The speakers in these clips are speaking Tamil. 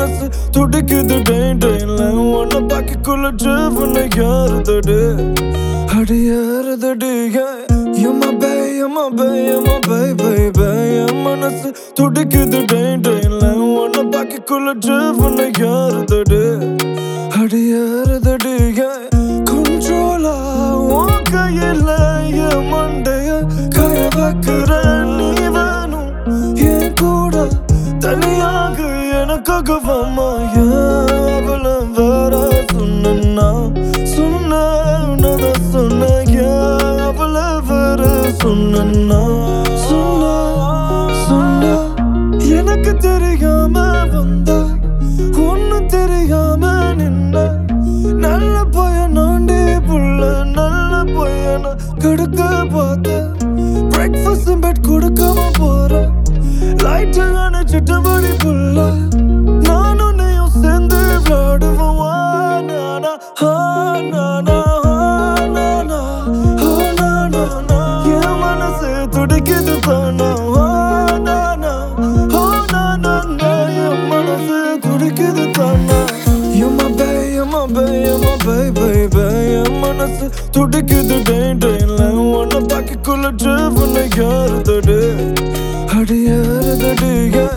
மனசு துடிக்குது டேன் டேன்ல உன்னை பாக்கிக்குள்ள ஜீவனை யாருதடு அடி யாருதடி எம்மா பே எம்மா பே எம்மா பே பே பே என் மனசு துடிக்குது டேன் டேன்ல உன்னை பாக்கிக்குள்ள ஜீவனை யாருதடு அடி யாருதடி கண்ட்ரோலா உன் கையில என் மண்டைய கய வைக்கிற நீ வேணும் என் கூட தனியாக எனக்காக வாமா அவள வேற சொன்னா சொன்ன சொன்ன அவள வேற சொன்னா சொன்ன சொன்ன எனக்கு தெரியாம வந்தா ஒன்னும் தெரியாம நின்ன நல்ல பையனாண்டி புள்ள நல்ல பையனா கெடுக்க பார்த்த பிரேக்ஃபாஸ்ட் பெட் கொடுக்காம போற லைட் அணைச்சிட்டு மணி புள்ள நான் உன்னையும் சேர்ந்து விளையாடுவோம் வா, நானா, ஆ, நானா, ஆ, நானா, ஆ, நானா, நா. என் மனசு துடிக்குது தானா ஆ, நானா, ஆ, நானா, நா. என் மனசு துடிக்குது தானா எம்மா பே எம்மா பே எம்மா பே பே பே என் மனசு துடிக்குது டேன் டேன்ல உன்னை பாக்கிக்குள்ள ஜீவனை யாருதடு அடி யாருதடி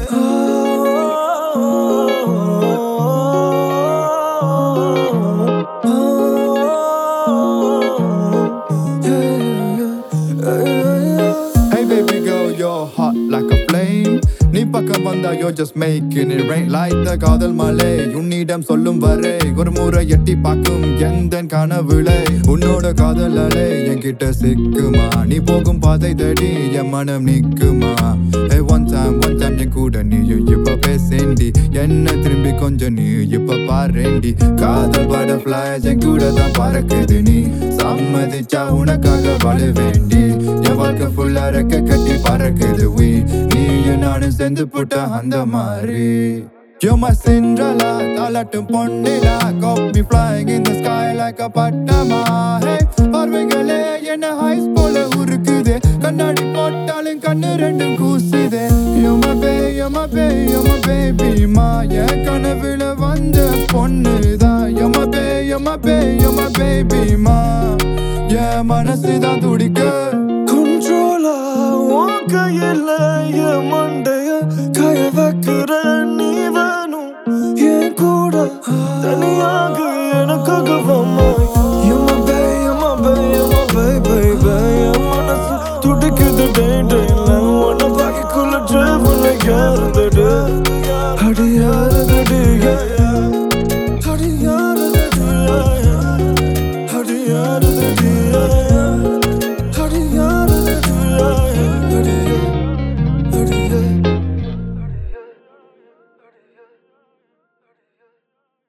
Hey baby girl, you're hot like a flame. நீ பக்கம் வந்தா you're just making it rain like the காதல் மலை உன்னிடம் சொல்லும் வரை ஒரு முறை எட்டி பார்க்கும் எந்த கனவுளை உன்னோட காதல் அலை என்கிட்ட சிக்குமா நீ போகும் பாதை தடி என் மனம் நிக்குமா Hey one time one time என் கூட நீயும் இப்ப பேசேண்டி என்ன திரும்பி கொஞ்சம் நீ இப்ப பாரேண்டி காதல் பட்டர்ஃப்ளை என் கூட தான் பறக்குது நீ சம்மதிச்சா உனக்காக வாழ வேண்டி என் வாழ்க்கை ஃபுல்லா ரெக்க கட்டி பறக்குது we நீயும் நானும் சேர்ந்து போட்ட அந்த மாதிரி You're my Cinderella, தாலாட்டும் Ponnila Got me flying in the sky like a பட்டமா Hey, பார்வைகளே என்ன ஹைஸ் போல உருக்குதே கண்ணாடி போட்டாலும் கண்ணு ரெண்டும் கூசுதே You're my baby, you're my baby, you're my baby மா என் கனவுல வந்த பொண்ணுதான் You're my baby, you're my baby, you're my baby மா என் மனசுதான் துடிக்க கண்ட்ரோலா உன் கையில என் மண்டைய கய வைக்கிற நீ வேணும் என் கூட தனியாக எனக்காக வாமா எம்மா பே எம்மா பே எம்மா பே பே பே என் மனசு துடிக்குது டேன் டேன்ல உன்னை பாக்கிக்குள்ள ஜீவனை யாருதடு அடி யாருதடி அடி யாருதடி அடி யாருதடி அடி யாருதடி அடி